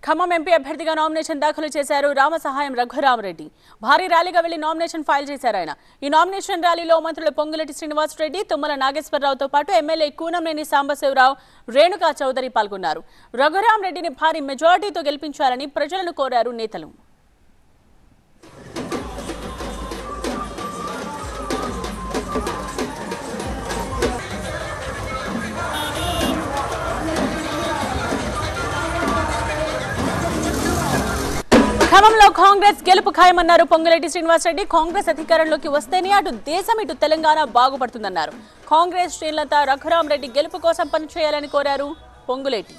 Khammam MP అభ్యర్థిగా nomination దాఖలు చేశారు రామసహాయం రఘురామరెడ్డి భారీ ర్యాలీగా వెళ్లి నామినేషన్ ఫైల్ చేశారు ఆయన ఈ నామినేషన్ ర్యాలీలో మంత్రులు పొంగులటి శ్రీనివాసరెడ్డి తుమ్మల నాగేశ్వరరావుతో పాటు ఎమ్మెల్యే కూనంనేని సాంబశివరావు రేణుకా చౌదరి పాల్గొన్నారు రఘురామరెడ్డిని భారీ మెజార్టీతో గెలిపించాలని ప్రజలను కోరారు నేతలు ఖమ్మంలో కాంగ్రెస్ గెలుపు ఖాయమన్నారు పొంగులేటి శ్రీనివాసరెడ్డి కాంగ్రెస్ అధికారంలోకి వస్తేనే అటు దేశం ఇటు తెలంగాణ బాగుపడుతుందన్నారు కాంగ్రెస్ శ్రేణులంతా రఘురాం రెడ్డి గెలుపు కోసం పనిచేయాలని కోరారు పొంగులేటి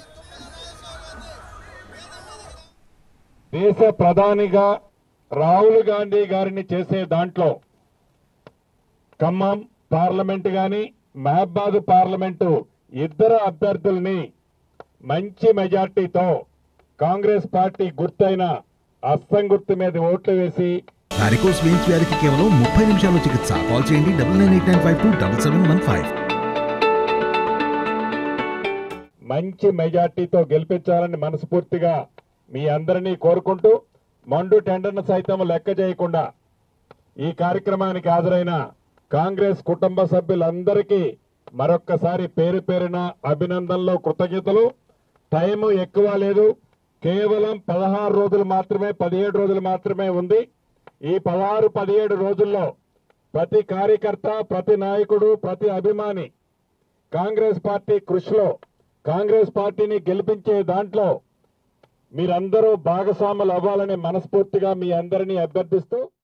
దేశ ప్రధానిగా రాహుల్ గాంధీ గారిని చేసే దాంట్లో ఖమ్మం పార్లమెంట్ గాని మహబాద్ పార్లమెంటు ఇద్దరు అభ్యర్థుల్ని మంచి మెజార్టీతో కాంగ్రెస్ పార్టీ గుర్తైన అస్సం గుర్తు మీద ఓట్లు వేసి వారికోస్ వెయిన్స్ వ్యాధికి కేవలం ముప్పై నిమిషాల్లో చికిత్స కాల్ చేయండి double nine eight nine five two double seven one five మంచి మెజార్టీతో గెలిపించాలని మనస్ఫూర్తిగా మీ అందరినీ కోరుకుంటూ మండు టెండర్ను సైతం లెక్క చేయకుండా ఈ కార్యక్రమానికి హాజరైన కాంగ్రెస్ కుటుంబ సభ్యులందరికీ మరొక్కసారి పేరు పేరున అభినందనలు కృతజ్ఞతలు టైం ఎక్కువ లేదు కేవలం పదహారు రోజులు మాత్రమే పదిహేడు రోజులు మాత్రమే ఉంది ఈ పదహారు పదిహేడు రోజుల్లో ప్రతి కార్యకర్త ప్రతి నాయకుడు ప్రతి అభిమాని కాంగ్రెస్ పార్టీ కృషిలో కాంగ్రెస్ పార్టీని గెలిపించే దాంట్లో మీరందరూ భాగస్వాములు అవ్వాలని మనస్ఫూర్తిగా మీ అందరినీ అభ్యర్థిస్తూ